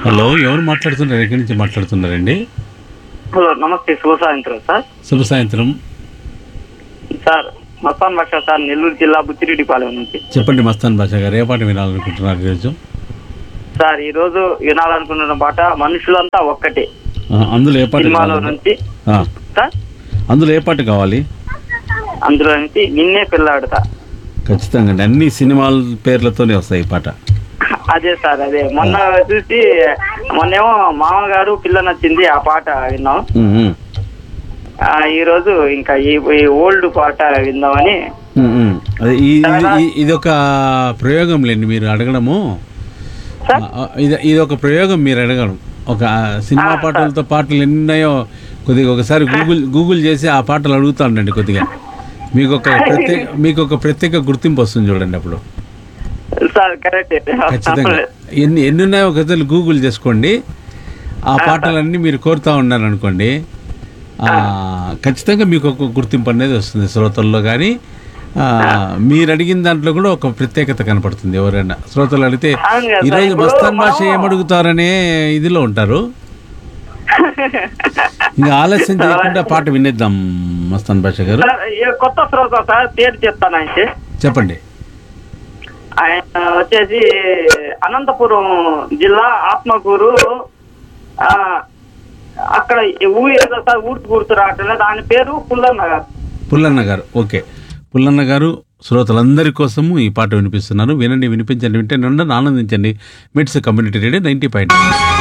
Hello ఎవరు మాట్లాడుతున్నారు ఎక్కడి నుంచి మాట్లాడుతున్నారండి హలో నమస్తే శుభ సాయంత్రం సార్ శుభ సాయంత్రం సార్ మస్తాన్ భాష సార్ నెల్లూరు జిల్లా బుచ్చిరెడ్డిపాలెం నుంచి చెప్పండి మస్తాన్ బాషా గారు ఏ పాట వినాలనుకుంటున్నారు ఈరోజు సార్ ఈ రోజు వినాలనుకున్న పాట మనుషులంతా ఒక్కటే ఆ, అందులో ఏ పాట సినిమాలో కావాలి నుంచి ఆ, సార్ అందులో ఏ పాట కావాలి అందులో నుంచి నిన్నే పిల్లాడుతా ఖచ్చితంగా అండి అన్ని సినిమాల పేర్లతోనే వస్తాయి ఈ పాట అదే సార్ అదే మొన్న చూసి మొన్నేమో మామగారు పిల్ల నచ్చింది ఆ పాట విన్నాం ఉమ్, ఉమ్, ఆ, ఈ రోజు ఇంకా ఈ ఈ ఓల్డ్ పాట విందామని ఉమ్, ఉమ్. అదే ఈ- ఇది- ఈ- ఇది ఒక ప్రయోగం లేండి మీరు అడగడము సార్ ఆ, ఇది ఇది ఒక ప్రయోగం మీరు అడగడం ఒక ఆ, సినిమా పాటలతో పాటలు ఎన్నో కొద్దిగా ఒకసారి గూగుల్ గూగుల్ చేసి ఆ పాటలు అడుగుతా ఉండండి కొద్దిగా మీకు ఒక ప్రత్యేక మీకు ఒక ప్రత్యేక గుర్తింపు వస్తుంది చూడండి అప్పుడు సార్ కరెక్ట్ ఖచ్చితంగా ఎన్ని ఎన్ని ఉన్నాయో ఒకసారి గూగుల్ చేసుకోండి ఆ పాటలన్నీ మీరు కోరుతా ఉన్నారనుకోండి ఆ, ఖచ్చితంగా మీకు ఒక గుర్తింపు అనేది వస్తుంది శ్రోతల్లో కానీ మీరు అడిగిన దాంట్లో కూడా ఒక ప్రత్యేకత కనపడుతుంది ఎవరైనా శ్రోతలు అడిగితే అవును కదా, ఈరోజు ఇప్పుడు మస్తాన్ భాష మనం- ఏమడుగుతారనే ఇదిలో ఉంటారు ఇంకా ఆలస్యం చేయకుండా పాట వినేద్దాం మస్తాన్ భాష గారు సార్ ఈ కొత్త శ్రోత సార్ పేరు చెప్తాను అయితే చెప్పండి ఆయన వచ్చేసి అనంతపురం జిల్లా ఆత్మకూరు ఆ, అక్కడ ఈ ఊరు ఏదో సార్ ఊరికి గుర్తు రావట్లేదు దాని పేరు పుల్లన్న గారు పుల్లన్న గారు ఓకే పుల్లన్న గారు శ్రోతలందరి కోసము ఈ పాట వినిపిస్తున్నారు వినండి వినిపించండి వింటే నుండి ఆనందించండి మిట్స్ కమ్యూనిటీ రేడియో నైంటీ పాయింట్